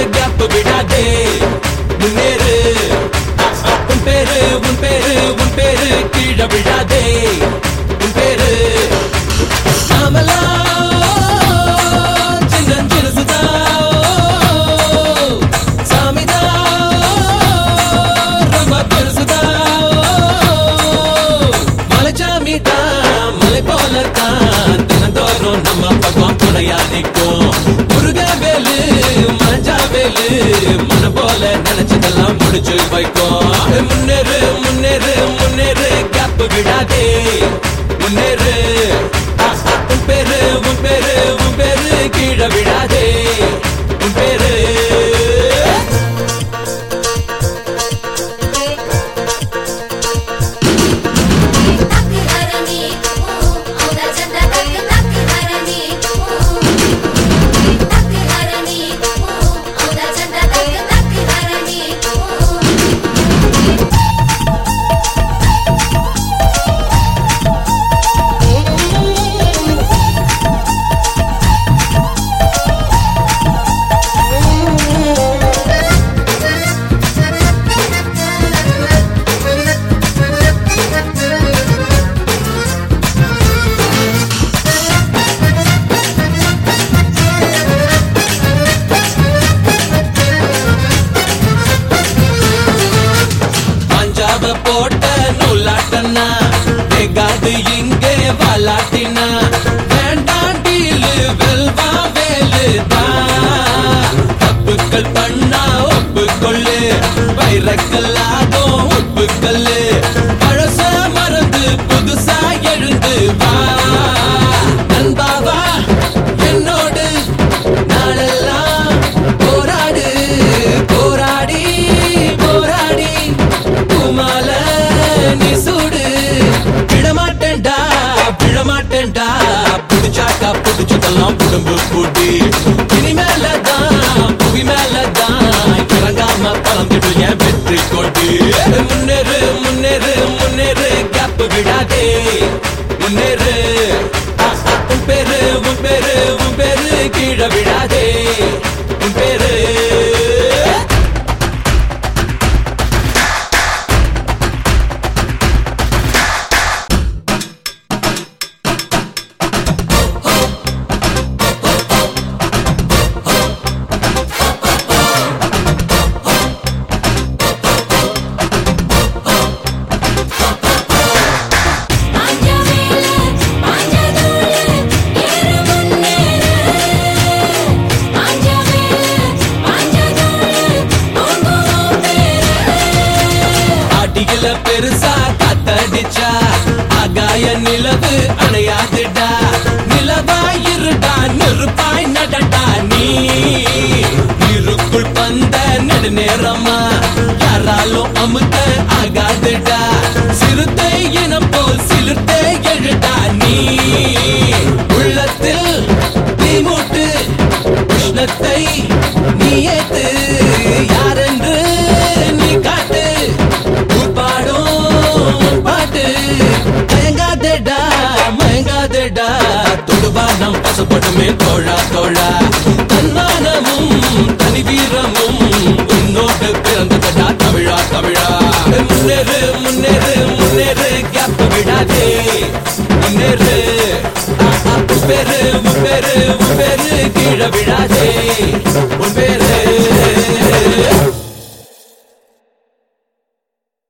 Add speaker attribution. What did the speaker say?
Speaker 1: gap விடாதே முன்னேறு அ, அ, உன் பேரு உன் பேரு உன் பேரு கீழே விடாதே உன் பேரு நாமெல்லாம் சின்னஞ்சிறுசுதான் சாமிதான் ரொம்ப பெருசுதான் மலைச்சாமிதான் மலை போலத்தான் தினந்தோறும் நம்ம பக்கம் துணையா நிற்கும் முருகவேலு மஞ்சாவேலு மன போல நினைச்சதெல்லாம் முடிச்சு வைக்கும் முன்னேறு முன்னேறு முன்னேறு கேப் விடாதே முன்னேறு ஆ, ஆ, உன் பேரு உன் பேரு உன் பேரு கீழே விடாதே உன் பேரு
Speaker 2: तक हरनी औदा चंदा तक तक हरनी तक हरनी औदा चंदा तक तक हरनी
Speaker 1: பஞ்சாப போட்ட நூலாட்டனா வெகாது இங்கே வாலாட்டினா வேண்டாம் டீலு வெல்வா வேலு தப்புக்கள் பண்ணா ஒப்புக்கொள்ளு வைரக்கல்லாகும் உப்புக்கல்லு பழச மறந்து புதுசா எழுந்து வா நண்பாவா என்னோடு நாளெல்லாம் போராடு போராடி போராடி பூமால நீ சூடு விடமாட்டேன்டா விடமாட்டேன்டா புடிச்சாக்கா புடிச்சதெல்லாம் புடும்பு பூட்டி இனிமேலதான் புவி மேலதான் இறங்காம பறந்துட்டு என் வெற்றி கொடி முன்னேறு முன்னேறு முன்னேறு கேப் விடாதே முன்னேறு ஆ, ஆ, உன் பேரு உன் பேரு உன் பேரு கீழே விடாதே உன் பேரு
Speaker 2: மாஞ்ச மேல மாஞ்ச தூளு ஏறு முன்னேறு மாஞ்ச மேல மாஞ்ச தூளு ஓங்குவோம் பேரு
Speaker 1: ஆட்டிகள பெருசா காத்தடிச்சா ஆகாய நிலவு அணையாதுடா நிலவாயிருடா நெருப்பாய் நடடா நீ இருக்குள் பந்த நெடுநேரமா யாராலும் அமுத்த ஆகாதுடா சிறுத்தை இனம் போல் சிலிர்த்தே எழுடா நீ உள்ளத்தில் நீ மூட்டு உஷ்ணத்தை நீ ஏத்து யாரென்று நீ காட்டு ஊர் பாடும் பாட்டு மயங்காதேடா மயங்காதேடா தொடுவா நம் பசுப்பட்டுமே தோழா தோழா தன்மானமும் தனி வீரமும் உன்னோடு பிறந்ததடா தமிழா தமிழா முன்னேறு முன்னேறு முன்னேறு கேப் விடாதே முன்னேறு ஆ, ஆ, உன் பேரு உன் பேரு உன் பேரு கீழே விடாதே